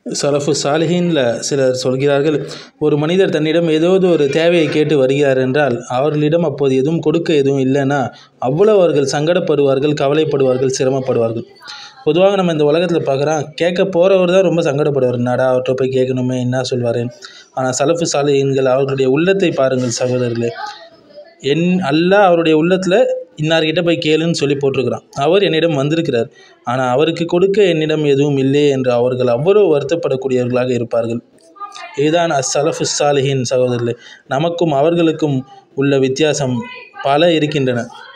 சலஃபு சாலிஹீனில் சிலர் சொல்கிறார்கள் ஒரு மனிதர் தன்னிடம் ஏதாவது ஒரு தேவையை கேட்டு வருகிறார் என்றால் அவர்களிடம் அப்போது எதுவும் கொடுக்க எதுவும் இல்லைன்னா அவ்வளோ அவர்கள் சங்கடப்படுவார்கள் கவலைப்படுவார்கள் சிரமப்படுவார்கள் பொதுவாக நம்ம இந்த உலகத்தில் பார்க்குறோம் கேட்க போகிறவர் தான் ரொம்ப சங்கடப்படுவார் என்னடா அவர்கிட்ட போய் கேட்கணுமே என்ன சொல்வாரேன் ஆனால் சலஃபு சாலிஹீன்கள் அவர்களுடைய உள்ளத்தை பாருங்கள் சகோதரர்களே என் அல்லாஹ் அவருடைய உள்ளத்தில் இன்னார்கிட்ட போய் கேளுன்னு சொல்லி போட்டிருக்கிறான் அவர் என்னிடம் வந்திருக்கிறார் ஆனால் அவருக்கு கொடுக்க என்னிடம் எதுவும் இல்லை என்று அவர்கள் அவ்வளோ வருத்தப்படக்கூடியவர்களாக இருப்பார்கள் இதுதான் அஸ்ஸலஃபு சாலிஹின் சகோதரர்களே நமக்கும் அவர்களுக்கும் உள்ள வித்தியாசம் பல இருக்கின்றன